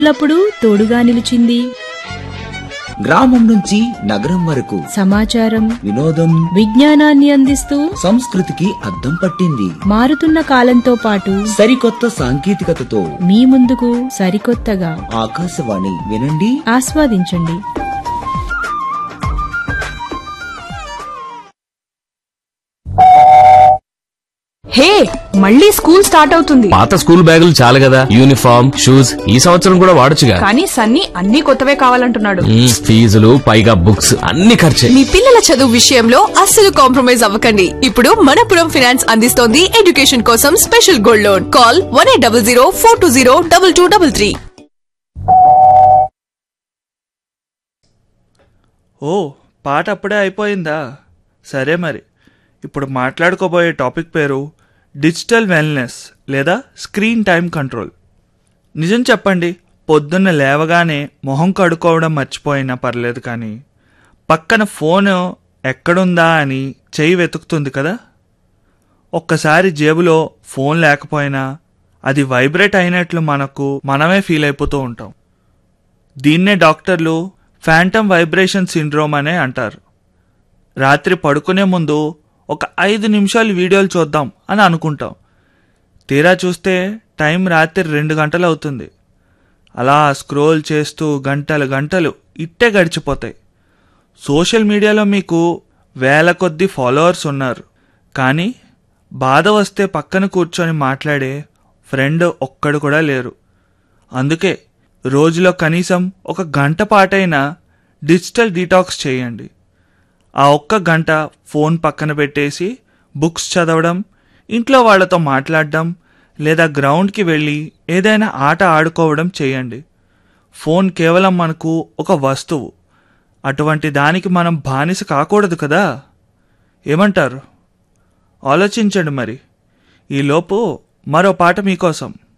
ఎల్లప్పుడూ తోడుగా నిలిచింది గ్రామం నుంచి నగరం వరకు సమాచారం వినోదం విజ్ఞానాన్ని అందిస్తూ సంస్కృతికి అద్దం పట్టింది మారుతున్న కాలంతో పాటు సరికొత్త సాంకేతికతతో మీ ముందుకు సరికొత్తగా ఆకాశవాణి వినండి ఆస్వాదించండి హే మళ్ళీ స్కూల్ స్టార్ట్ అవుతుంది పాత స్కూల్ బ్యాగులు చాలు కదా యూనిఫామ్ షూస్ ఈ సంవత్సరం కూడా వాడొచ్చుగా కానీ సన్నీ అన్ని కొత్తవే కావాలంటున్నాడు మ్మ్, ఫీజులు పైగా బుక్స్ అన్ని ఖర్చే మీ పిల్లల చదువు విషయంలో అస్సలు కాంప్రమైజ్ అవ్వకండి ఇప్పుడు మనపురం ఫినాన్స్ అందిస్తోంది ఎడ్యుకేషన్ కోసం special gold loan call one eight double zero four two zero double two double three ఓ పాట అప్పుడే అయిపోయిందా సరే మరి ఇప్పుడు మాట్లాడుకోబోయే టాపిక్ పేరు డిజిటల్ వెల్నెస్ లేదా స్క్రీన్ టైం కంట్రోల్ నిజం చెప్పండి పొద్దున్న లేవగానే మొహం కడుక్కోవడం మర్చిపోయినా పర్లేదు కానీ పక్కన ఫోన్ ఎక్కడుందా అని చెయ్యి వెతుకుతుంది కదా ఒక్కసారి జేబులో ఫోన్ లేకపోయినా అది వైబ్రేట్ అయినట్లు మనకు మనమే ఫీల్ అయిపోతూ ఉంటాం దీన్నే డాక్టర్లు ఫ్యాంటమ్ వైబ్రేషన్ సిండ్రోమ్ అనే అంటారు రాత్రి పడుకునే ముందు ఒక ఐదు నిమిషాలు వీడియోలు చూద్దాం అని అనుకుంటాం తీరా చూస్తే టైం రాత్రి రెండు గంటలు అవుతుంది అలా స్క్రోల్ చేస్తూ గంటలు గంటలు ఇట్టే గడిచిపోతాయి సోషల్ మీడియాలో మీకు వేల కొద్ది ఫాలోవర్స్ ఉన్నారు కానీ బాధ వస్తే పక్కన కూర్చొని మాట్లాడే ఫ్రెండ్ ఒక్కడు కూడా లేరు అందుకే రోజులో కనీసం ఒక గంట పాటైనా డిజిటల్ డీటాక్స్ చేయండి ఆ ఒక్క గంట ఫోన్ పక్కన పెట్టేసి బుక్స్ చదవడం ఇంట్లో వాళ్ళతో మాట్లాడడం లేదా గ్రౌండ్కి వెళ్ళి ఏదైనా ఆట ఆడుకోవడం చేయండి ఫోన్ కేవలం మనకు ఒక వస్తువు అటువంటి దానికి మనం బానిస కాకూడదు కదా ఏమంటారు ఆలోచించండి మరి ఈలోపు మరో పాట మీకోసం